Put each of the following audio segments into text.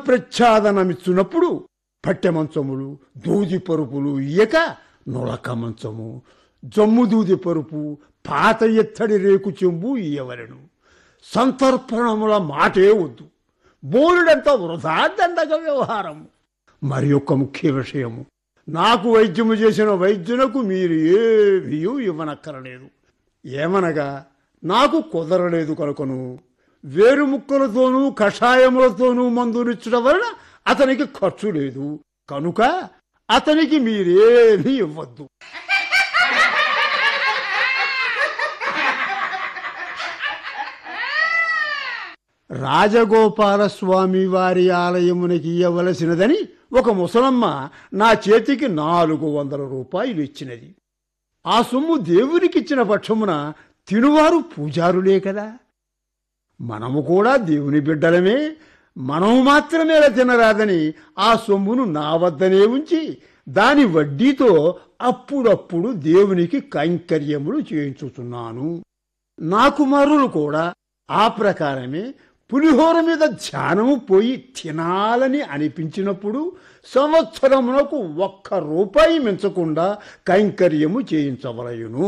ప్రచ్ఛాదనమిచ్చున్నప్పుడు పట్టె మంచములు దూది పరుపులు ఇయ్యక నొలక మంచము జమ్ము దూది పరుపు పాత ఎత్తడి రేకు చెంబు ఇయ్యవలను సంతర్పణముల మాటే వద్దు బోలుడంత వృధా దండగ వ్యవహారం మరి యొక్క ముఖ్య విషయము నాకు వైద్యము చేసిన వైద్యునకు మీరు ఏమీ ఇవ్వనక్కరలేదు ఏమనగా నాకు కుదరలేదు కనుకను వేరు ముక్కలతోనూ కషాయములతోనూ మందునిచ్చడం వలన అతనికి ఖర్చు లేదు కనుక అతనికి మీరేమీ ఇవ్వద్దు రాజగోపాల స్వామి వారి ఆలయమునకి ఇయ్యవలసినదని ఒక ముసలమ్మ నా చేతికి నాలుగు వందల రూపాయలు ఇచ్చినది ఆ సొమ్ము దేవునికిచ్చిన పక్షమున తినువారు పూజారులే కదా మనము కూడా దేవుని బిడ్డలమే మనము మాత్రమే తినరాదని ఆ సొమ్మును నా వద్దనే ఉంచి దాని వడ్డీతో అప్పుడప్పుడు దేవునికి కైంకర్యములు చేయించుతున్నాను నా కుమారులు కూడా ఆ ప్రకారమే పులిహోర మీద ధ్యానము పోయి తినాలని అనిపించినప్పుడు సంవత్సరమునకు ఒక్క రూపాయి మించకుండా కైంకర్యము చేయించవలయును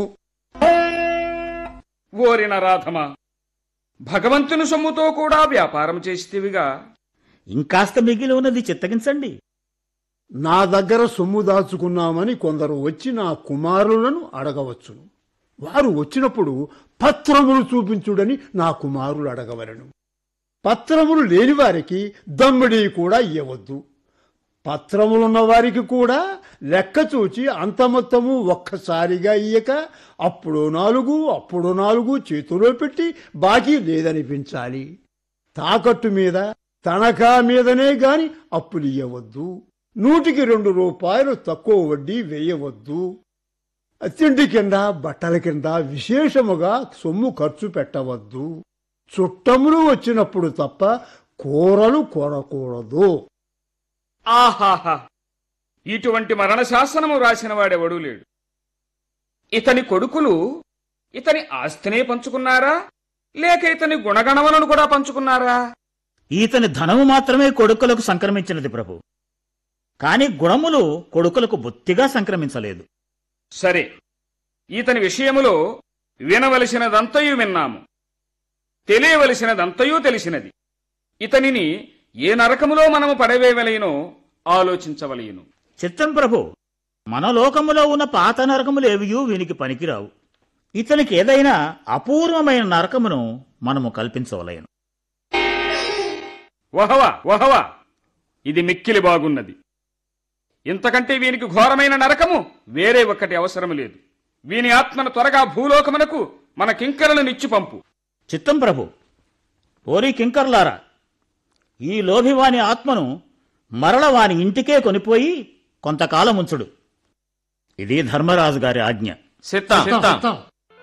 ఓరిన రాధమా భగవంతుని సొమ్ముతో కూడా వ్యాపారం చేస్తేవిగా ఇంకాస్త మిగిలి ఉన్నది చిత్తగించండి నా దగ్గర సొమ్ము దాచుకున్నామని కొందరు వచ్చి నా కుమారులను అడగవచ్చును వారు వచ్చినప్పుడు పత్రములు చూపించుడని నా కుమారులు అడగవలను పత్రములు లేని వారికి దమ్మిడి కూడా ఇవ్వవద్దు పత్రములున్న వారికి కూడా లెక్క చూచి అంత మొత్తము ఒక్కసారిగా ఇయ్యక అప్పుడు నాలుగు అప్పుడు నాలుగు చేతిలో పెట్టి బాకీ లేదనిపించాలి తాకట్టు మీద తనఖా మీదనే గాని అప్పులు ఇయ్యవద్దు నూటికి రెండు రూపాయలు తక్కువ వడ్డీ వేయవద్దు తిండి కింద బట్టల కింద విశేషముగా సొమ్ము ఖర్చు పెట్టవద్దు చుట్టములు వచ్చినప్పుడు తప్ప కూరలు కొనకూడదు ఆహాహా ఇటువంటి మరణ శాసనము రాసిన వాడెవడూ లేడు ఇతని కొడుకులు ఇతని ఆస్తినే పంచుకున్నారా లేక ఇతని గుణగణములను కూడా పంచుకున్నారా ఈతని ధనము మాత్రమే కొడుకులకు సంక్రమించినది ప్రభు కాని గుణములు కొడుకులకు బొత్తిగా సంక్రమించలేదు సరే ఇతని విషయములో వినవలసినదంతయు విన్నాము తెలియవలసినదంతయూ తెలిసినది ఇతనిని ఏ నరకములో మనము పడవేయవలయనో ఆలోచించవలయను చిత్తం ప్రభు మన లోకములో ఉన్న పాత నరకములు ఏవియూ వీనికి పనికిరావు ఇతనికి ఏదైనా అపూర్వమైన నరకమును మనము కల్పించవలయను వహవా వహవా ఇది మిక్కిలి బాగున్నది ఇంతకంటే వీనికి ఘోరమైన నరకము వేరే ఒక్కటి అవసరం లేదు వీని ఆత్మను త్వరగా భూలోకమునకు మన కింకరలను నిచ్చి పంపు చిత్తం ప్రభు ఓరి కింకర్లారా ఈ లోభివాని ఆత్మను మరల వాని ఇంటికే కొనిపోయి కొంతకాలం ఉంచుడు ఇది ధర్మరాజు గారి ఆజ్ఞ సిత్తాం సిత్తాం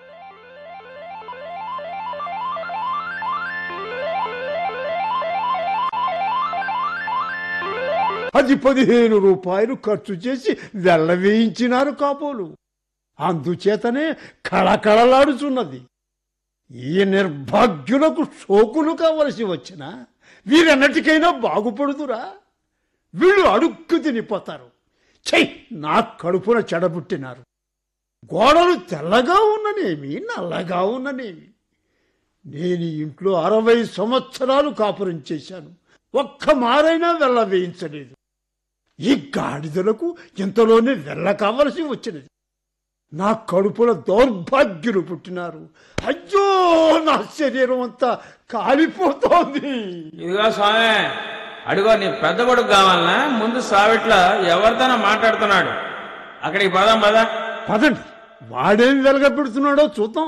అది పదిహేను రూపాయలు ఖర్చు చేసి వెళ్ళవేయించినారు కాపోలు అందుచేతనే కళకళలాడుచున్నది ఈ నిర్భాగ్యులకు శోకులు కావలసి వచ్చిన వీరెన్నటికైనా బాగుపడుదురా వీళ్ళు అడుక్కు తినిపోతారు చెయ్ నా కడుపున చెడబుట్టినారు గోడలు తెల్లగా ఉన్ననేమి నల్లగా ఉన్ననేమి నేను ఈ ఇంట్లో అరవై సంవత్సరాలు కాపురం చేశాను ఒక్క మారైనా వెళ్ళ వేయించలేదు ఈ గాడిదలకు ఇంతలోనే వెళ్ళ కావలసి వచ్చినది నా కడుపుల దౌర్భాగ్యులు పుట్టినారు అయ్యో నా శరీరం అంతా కాలిపోతోంది ఇదిగో స్వామి అడిగో నీ పెద్ద కొడుకు కావాలనా ముందు సావిట్ల ఎవరితోనో మాట్లాడుతున్నాడు అక్కడికి పదాం పదా పదండి వాడేం వెలగబెడుతున్నాడో చూద్దాం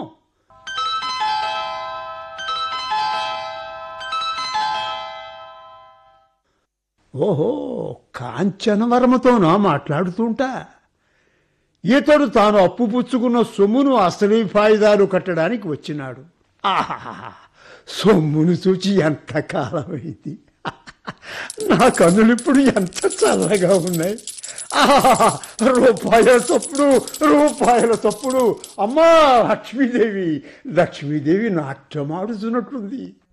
ఓహో కాంచనవర్మతోనా మాట్లాడుతుంటా ఇతడు తాను అప్పు పుచ్చుకున్న సొమ్మును అసలీ ఫాయిదాలు కట్టడానికి వచ్చినాడు ఆహాహా సొమ్మును చూచి ఎంత కాలమైంది నా కన్నులు ఇప్పుడు ఎంత చల్లగా ఉన్నాయి ఆహాహా రూపాయల తప్పుడు రూపాయల తప్పుడు అమ్మా లక్ష్మీదేవి లక్ష్మీదేవి నాట్యమాడుతున్నట్లుంది